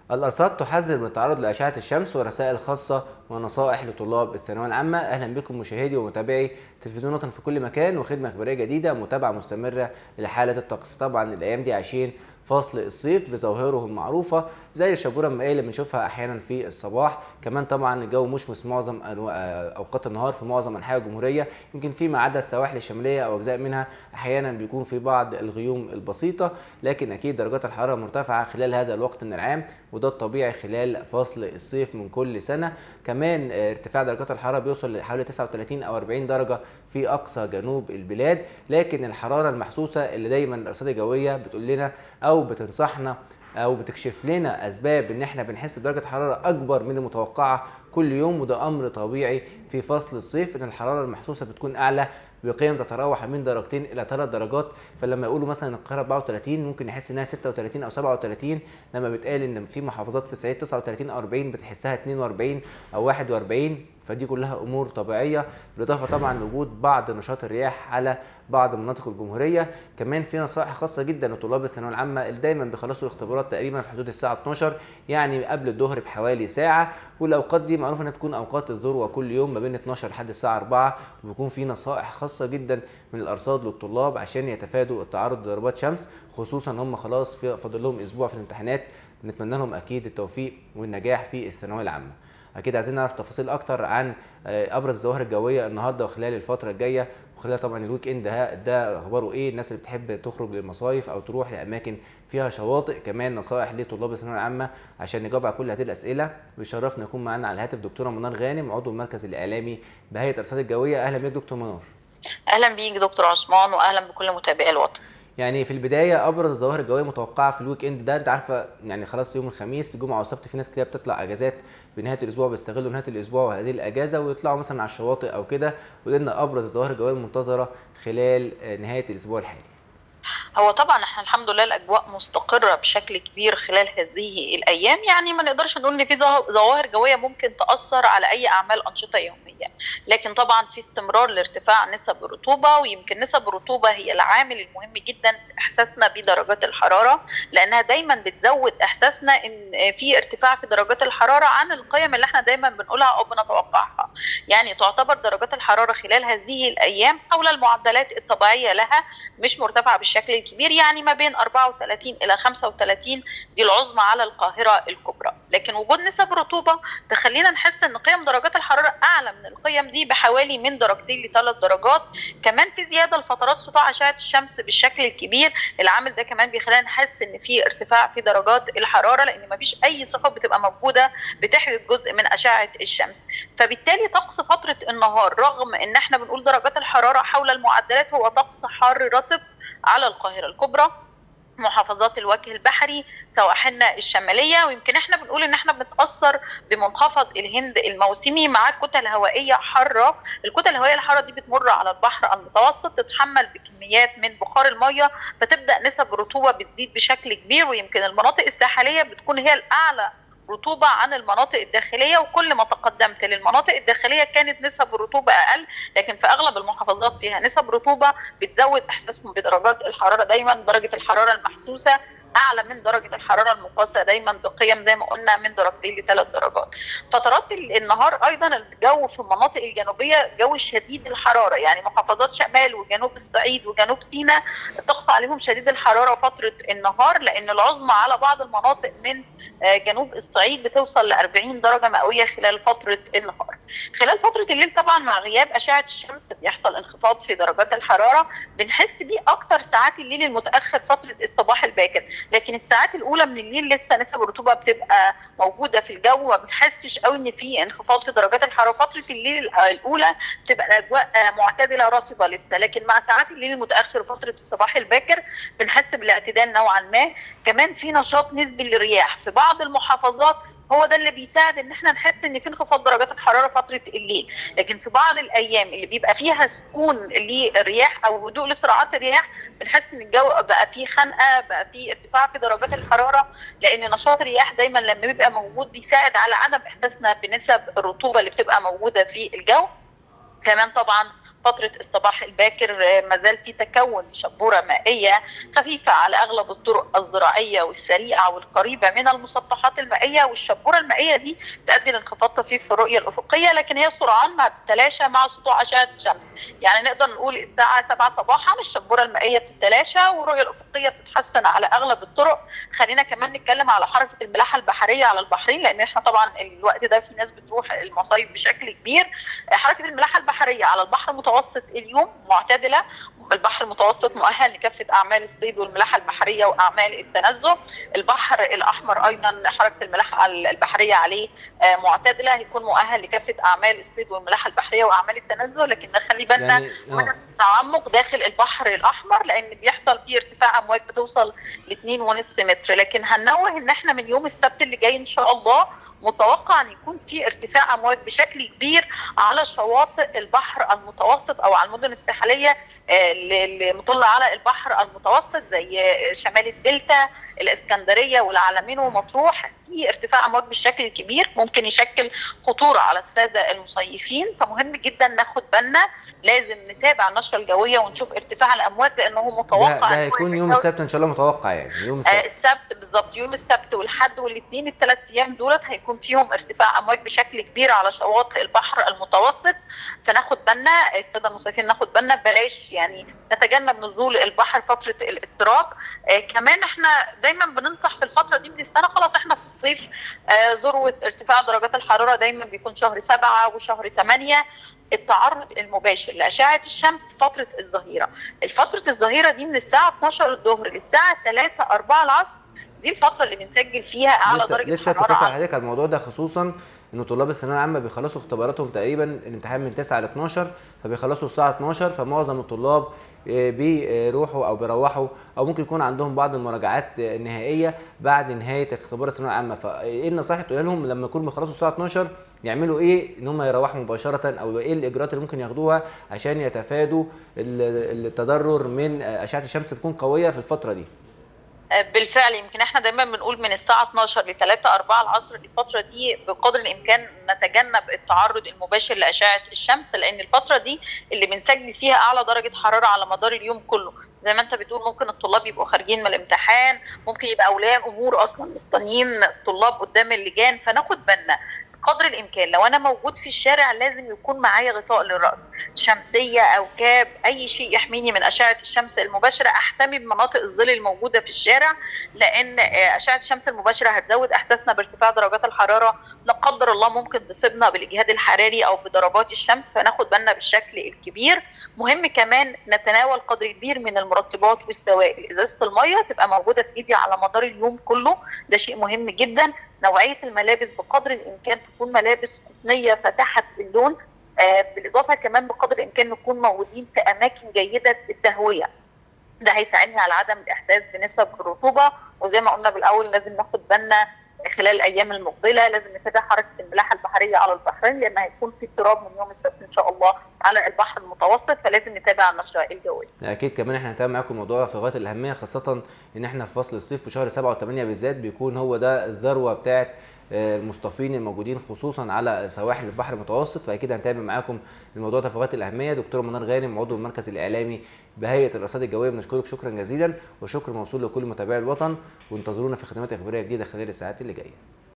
الأرصاد تحذر من التعرض لأشعة الشمس ورسائل خاصة ونصائح لطلاب الثانوية العامة أهلا بكم مشاهدي ومتابعي تلفزيون وطن في كل مكان وخدمة إخبارية جديدة متابعة مستمرة لحالة الطقس طبعا الأيام دي عايشين فصل الصيف بظواهره المعروفة زي الشبورة المائية اللي بنشوفها أحيانا في الصباح كمان طبعا الجو مشمس معظم أوقات النهار في معظم أنحاء الجمهورية يمكن فيما عدا السواحل الشمالية أو أجزاء منها أحيانا بيكون في بعض الغيوم البسيطة لكن أكيد درجات الحرارة مرتفعة خلال هذا الوقت من العام وده الطبيعي خلال فصل الصيف من كل سنة كمان ارتفاع درجات الحرارة بيوصل لحوالي 39 أو 40 درجة في أقصى جنوب البلاد لكن الحرارة المحسوسة اللي دايما الأرصاد الجوية بتقول لنا أو بتنصحنا او بتكشف لنا اسباب ان احنا بنحس بدرجه حراره اكبر من المتوقعه كل يوم وده امر طبيعي في فصل الصيف ان الحراره المحسوسه بتكون اعلى بقيم تتراوح من درجتين الى ثلاث درجات فلما يقولوا مثلا القاهره 34 ممكن نحس انها 36 او 37 لما بيتقال ان في محافظات في الصعيد 39 او 40 بتحسها 42 او 41 فدي كلها امور طبيعيه بالاضافه طبعا لوجود بعض نشاط الرياح على بعض مناطق الجمهوريه كمان في نصائح خاصه جدا لطلاب الثانويه العامه اللي دايما بيخلصوا الاختبارات تقريبا في حدود الساعه 12 يعني قبل الظهر بحوالي ساعه والاوقات دي معروف انها تكون اوقات الذروه كل يوم ما بين 12 لحد الساعه 4 وبيكون في نصائح خاصه جدا من الارصاد للطلاب عشان يتفادوا التعرض لضربات شمس خصوصا ان هم خلاص فاضل لهم اسبوع في الامتحانات نتمنى لهم اكيد التوفيق والنجاح في الثانويه العامه اكيد عايزين نعرف تفاصيل اكتر عن ابرز الظواهر الجويه النهارده وخلال الفتره الجايه وخلال طبعا الويك اند ده, ده اخباره ايه الناس اللي بتحب تخرج للمصايف او تروح لاماكن فيها شواطئ كمان نصائح لطلاب الثانويه العامه عشان نجاوب على كل هذه الاسئله بيشرفنا يكون معانا على الهاتف دكتوره منار غانم عضو المركز الاعلامي بهيئه الارصاد الجويه اهلا بيك دكتور منار اهلا بيك دكتور عثمان واهلا بكل متابعي الوطن يعني في البدايه ابرز الظواهر الجويه متوقعه في الويك اند ده انت عارفه يعني خلاص يوم الخميس الجمعه والسبت في ناس كده بتطلع اجازات بنهايه الاسبوع بيستغلوا نهايه الاسبوع وهذه الاجازه ويطلعوا مثلا على الشواطئ او كده ولنا ابرز الظواهر الجويه المنتظره خلال نهايه الاسبوع الحالي هو طبعا احنا الحمد لله الاجواء مستقره بشكل كبير خلال هذه الايام يعني ما نقدرش نقول ان في ظواهر جويه ممكن تاثر على اي اعمال انشطه يوميه لكن طبعا في استمرار لارتفاع نسب الرطوبه ويمكن نسب الرطوبه هي العامل المهم جدا احساسنا بدرجات الحراره لانها دايما بتزود احساسنا ان في ارتفاع في درجات الحراره عن القيم اللي احنا دايما بنقولها او بنتوقعها يعني تعتبر درجات الحراره خلال هذه الايام حول المعدلات الطبيعيه لها مش مرتفعه بالشكل الكبير يعني ما بين 34 الى 35 دي العظمى على القاهره الكبرى لكن وجود نسب رطوبه تخلينا نحس ان قيم درجات الحراره اعلى من القيم دي بحوالي من درجتين لثلاث درجات كمان في زياده لفترات سطوع اشعه الشمس بالشكل الكبير العامل ده كمان بيخلينا نحس ان في ارتفاع في درجات الحراره لان ما فيش اي سحب بتبقى موجوده بتحجب جزء من اشعه الشمس فبالتالي طقس فتره النهار رغم ان احنا بنقول درجات الحراره حول المعدلات هو طقس حار رطب على القاهره الكبرى محافظات الوجه البحري سواحلنا الشماليه ويمكن احنا بنقول ان احنا بنتاثر بمنخفض الهند الموسمي مع كتل هوائيه حاره، الكتل الهوائيه الحاره دي بتمر على البحر المتوسط تتحمل بكميات من بخار الميه فتبدا نسب الرطوبه بتزيد بشكل كبير ويمكن المناطق الساحليه بتكون هي الاعلى رطوبة عن المناطق الداخلية وكل ما تقدمت للمناطق الداخلية كانت نسب الرطوبة أقل لكن في أغلب المحافظات فيها نسب رطوبة بتزود إحساسهم بدرجات الحرارة دايما درجة الحرارة المحسوسة اعلى من درجه الحراره المقاسه دايما بقيم زي ما قلنا من درجتين لثلاث درجات. فترات النهار ايضا الجو في المناطق الجنوبيه جو شديد الحراره يعني محافظات شمال وجنوب الصعيد وجنوب سيناء الطقس عليهم شديد الحراره فتره النهار لان العظمى على بعض المناطق من جنوب الصعيد بتوصل ل 40 درجه مئويه خلال فتره النهار. خلال فتره الليل طبعا مع غياب اشعه الشمس بيحصل انخفاض في درجات الحراره بنحس بيه اكتر ساعات الليل المتاخر فتره الصباح الباكر لكن الساعات الاولى من الليل لسه نسب الرطوبه بتبقى موجوده في الجو ما بنحسش قوي ان في انخفاض في درجات الحراره فتره الليل الاولى بتبقى الاجواء معتدله رطبه لسه لكن مع ساعات الليل المتاخر وفتره الصباح الباكر بنحس بالاعتدال نوعا ما كمان في نشاط نسبي للرياح في بعض المحافظات هو ده اللي بيساعد ان احنا نحس ان في انخفاض درجات الحراره فتره الليل لكن في بعض الايام اللي بيبقى فيها سكون للرياح او هدوء لسرعات الرياح بنحس ان الجو بقى فيه خنقه بقى فيه ارتفاع في درجات الحراره لان نشاط الرياح دايما لما بيبقى موجود بيساعد على عدم احساسنا بنسب الرطوبه اللي بتبقى موجوده في الجو كمان طبعا فتره الصباح الباكر ما زال في تكون شبوره مائيه خفيفه على اغلب الطرق الزراعيه والسريعه والقريبه من المسطحات المائيه والشبوره المائيه دي تؤدي لانخفاض طفيف في الرؤيه الافقيه لكن هي سرعان ما بتتلاشى مع سطوع اشعه الشمس يعني نقدر نقول الساعه 7 صباحا الشبوره المائيه بتتلاشى والرؤيه الافقيه بتتحسن على اغلب الطرق خلينا كمان نتكلم على حركه الملاحه البحريه على البحرين لان احنا طبعا الوقت ده في ناس بتروح المصايف بشكل كبير حركه الملاحه البحريه على البحر المتوسط اليوم معتدله البحر المتوسط مؤهل لكافه اعمال الصيد والملاحه البحريه واعمال التنزه البحر الاحمر ايضا حركه الملاحه البحريه عليه معتدله هيكون مؤهل لكافه اعمال الصيد والملاحه البحريه واعمال التنزه لكن نخلي بالنا يعني من التعمق داخل البحر الاحمر لان بيحصل فيه ارتفاع امواج بتوصل ل 2.5 متر لكن هننوه ان احنا من يوم السبت اللي جاي ان شاء الله متوقع ان يكون في ارتفاع امواج بشكل كبير على شواطئ البحر المتوسط او على المدن الساحليه المطله على البحر المتوسط زي شمال الدلتا الاسكندريه والعلمين ومطروح في ارتفاع امواج بالشكل الكبير ممكن يشكل خطوره على الساده المصيفين فمهم جدا ناخد بالنا لازم نتابع النشره الجويه ونشوف ارتفاع الامواج لانه متوقع ده, ده هيكون يوم السبت ان شاء الله متوقع يعني يوم السبت آه السبت بالظبط يوم السبت والحد والاثنين الثلاث ايام دولت هيكون فيهم ارتفاع امواج بشكل كبير على شواطئ البحر المتوسط فناخد بالنا الساده المصيفين ناخد بالنا بلاش يعني نتجنب نزول البحر فتره الاضطراب آه كمان احنا دايما بننصح في الفتره دي من السنه خلاص احنا في الصيف آه ذروه ارتفاع درجات الحراره دايما بيكون شهر سبعة وشهر ثمانية التعرض المباشر لأشعة الشمس فترة الظهيرة الفترة الظهيرة دي من الساعة 12 الظهر للساعة 3 4 العصر دي الفترة اللي بنسجل فيها أعلى لسه درجة لسه كنت حرارة اسال على- حضرتك على الموضوع ده خصوصا ان طلاب الثانويه العامه بيخلصوا اختباراتهم تقريبا الامتحان من 9 ل 12 فبيخلصوا الساعه 12 فمعظم الطلاب آه، بيروحوا او بيروحوا او ممكن يكون عندهم بعض المراجعات آه، النهائيه بعد نهايه اختبار الثانويه العامه فايه النصائح اللي تقولها لهم لما يكونوا بيخلصوا الساعه 12 يعملوا ايه ان هم يروحوا مباشره او ايه الاجراءات اللي ممكن ياخدوها عشان يتفادوا ال- التضرر من آه، اشعه الشمس تكون قويه في الفتره دي بالفعل يمكن احنا دايما بنقول من الساعة 12 ل 3 4 العصر الفترة دي بقدر الامكان نتجنب التعرض المباشر لأشعة الشمس لأن الفترة دي اللي بنسجل فيها أعلى درجة حرارة على مدار اليوم كله زي ما انت بتقول ممكن الطلاب يبقوا خارجين من الامتحان ممكن يبقى اولياء الامور اصلا مستنيين طلاب قدام اللجان فناخد بالنا قدر الامكان لو انا موجود في الشارع لازم يكون معايا غطاء للراس شمسيه او كاب اي شيء يحميني من اشعه الشمس المباشره احتمي بمناطق الظل الموجوده في الشارع لان آه، اشعه الشمس المباشره هتزود احساسنا بارتفاع درجات الحراره لا قدر الله ممكن تصيبنا بالاجهاد الحراري او بضربات الشمس فناخد بالنا بالشكل الكبير مهم كمان نتناول قدر كبير من المرطبات والسوائل ازازه الميه تبقى موجوده في ايدي على مدار اليوم كله ده شيء مهم جدا نوعيه الملابس بقدر الامكان تكون ملابس قطنيه فاتحه اللون آه بالاضافه كمان بقدر الامكان نكون موجودين في اماكن جيده التهويه ده هيساعدني على عدم الاحساس بنسب الرطوبه وزي ما قلنا بالاول لازم ناخد بالنا خلال الايام المقبله لازم نتابع حركه الملاحه البحريه على البحرين لان هيكون في اضطراب من يوم السبت ان شاء الله على البحر المتوسط فلازم نتابع النشره الجويه اكيد كمان احنا هنتابع معاكم موضوع في غايه الاهميه خاصه ان احنا في فصل الصيف في شهر 7 و8 بالذات بيكون هو ده الذروه بتاعه آه، المصطفين الموجودين خصوصا على سواحل البحر المتوسط فاكيد هنتابع معاكم الموضوع ده في غايه الاهميه دكتور منار غانم عضو المركز الاعلامي بهيئه الارصاد الجويه بنشكرك شكرا جزيلا وشكر موصول لكل متابعي الوطن وانتظرونا في خدمات اخباريه جديده خلال الساعات اللي جايه